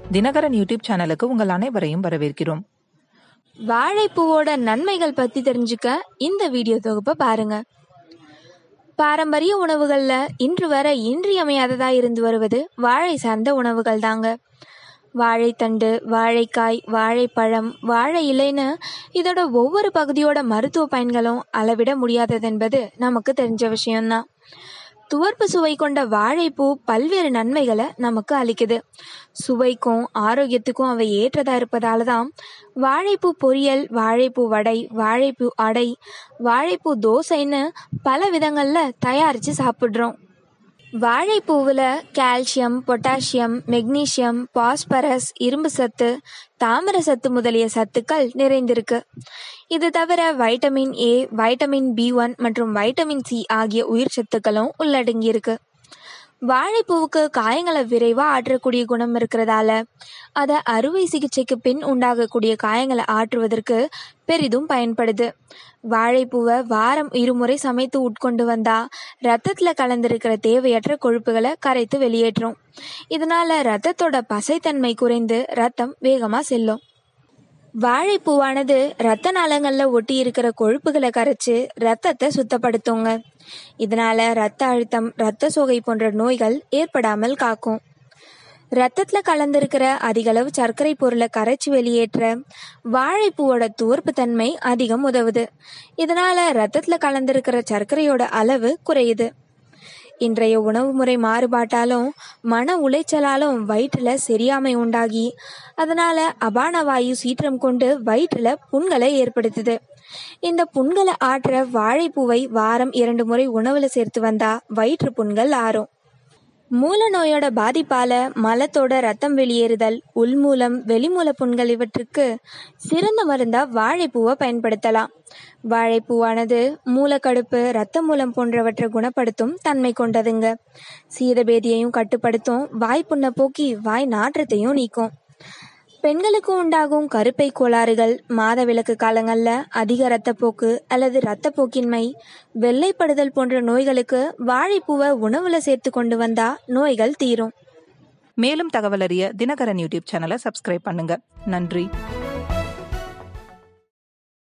Dinakaran YouTube சேனலுக்கு உங்கள் அனைவரையும் வரவேற்கிறோம் வாழைப்பூவோட நன்மைகள் பற்றி தெரிஞ்சுக்க இந்த வீடியோ தொகுப்பை பாருங்க பாரம்பரிய உணவுகளில் இன்று வரை இன்றியமையாததாக இருந்து வருவது வாழை சார்ந்த உணவுகள் தாங்க வாழைத்தண்டு வாழைக்காய் வாழைப்பழம் வாழை இலைன்னு இதோட ஒவ்வொரு பகுதியோட மருத்துவ பயன்களும் அளவிட முடியாதது என்பது நமக்கு தெரிஞ்ச விஷயம்தான் துவர்ப்பு சுவை கொண்ட வாழைப்பூ பல்வேறு நன்மைகளை நமக்கு அளிக்குது சுவைக்கும் ஆரோக்கியத்துக்கும் அவை ஏற்றதா இருப்பதால தான் வாழைப்பூ பொரியல் வாழைப்பூ வடை வாழைப்பூ அடை வாழைப்பூ தோசைன்னு பல விதங்களில் தயாரித்து சாப்பிட்றோம் வாழைப்பூவில் கால்சியம் பொட்டாசியம் மெக்னீசியம் பாஸ்பரஸ் இரும்பு சத்து தாமிர சத்து முதலிய சத்துக்கள் நிறைந்திருக்கு இது தவிர vitamin A vitamin B one மற்றும் வைட்டமின் சி ஆகிய உயிர் சத்துக்களும் உள்ளடங்கியிருக்கு வாழைப்பூவுக்கு காயங்களை விரைவாக ஆற்றக்கூடிய குணம் இருக்கிறதால அதை அறுவை சிகிச்சைக்கு பின் உண்டாகக்கூடிய காயங்களை ஆற்றுவதற்கு பெரிதும் பயன்படுது வாழைப்பூவை வாரம் இருமுறை சமைத்து உட்கொண்டு வந்தா ரத்தத்தில் கலந்திருக்கிற தேவையற்ற கொழுப்புகளை கரைத்து வெளியேற்றும் இதனால ரத்தத்தோட பசைத்தன்மை குறைந்து ரத்தம் வேகமாக செல்லும் வாழைப்பூவானது ரத்த நாளங்களில் ஒட்டி இருக்கிற கொழுப்புகளை கரைச்சு ரத்தத்தை சுத்தப்படுத்துங்க இதனால ரத்த அழுத்தம் ரத்த சோகை போன்ற நோய்கள் ஏற்படாமல் காக்கும் ரத்தத்தில் கலந்திருக்கிற அதிகளவு சர்க்கரை பொருளை கரைச்சி வெளியேற்ற வாழைப்பூவோட துவர்ப்பு தன்மை அதிகம் உதவுது இதனால ரத்தத்தில் கலந்திருக்கிற சர்க்கரையோட அளவு குறையுது இன்றைய உணவு முறை மாறுபாட்டாலும் மன உளைச்சலாலும் வயிற்றில் சரியாமை உண்டாகி அதனால அபான வாயு சீற்றம் கொண்டு வயிற்றில் புண்களை ஏற்படுத்துது இந்த புண்களை ஆற்ற வாழைப்பூவை வாரம் இரண்டு முறை உணவில் சேர்த்து வந்தா வயிற்று புண்கள் ஆறும் மூல நோயோட பாதிப்பால மலத்தோட ரத்தம் வெளியேறுதல் உள்மூலம் வெளிமூல புண்கள் இவற்றுக்கு சிறந்த மருந்தா வாழைப்பூவை பயன்படுத்தலாம் வாழைப்பூவானது மூலக்கடுப்பு இரத்த மூலம் போன்றவற்றை குணப்படுத்தும் தன்மை கொண்டதுங்க சீதபேதியையும் கட்டுப்படுத்தும் வாய்ப்புண்ணை போக்கி வாய் நாற்றத்தையும் நீக்கும் பெண்களுக்கு உண்டாகும் கருப்பை கோளாறுகள் மாதவிலக்கு காலங்களில் அதிக இரத்தப்போக்கு அல்லது இரத்தப்போக்கின்மை வெள்ளைப்படுதல் போன்ற நோய்களுக்கு வாழைப்பூவை உணவுல சேர்த்து கொண்டு வந்தா நோய்கள் தீரும் மேலும் தகவல் அறிய தினகரன் யூடியூப் சேனலை சப்ஸ்கிரைப் பண்ணுங்க நன்றி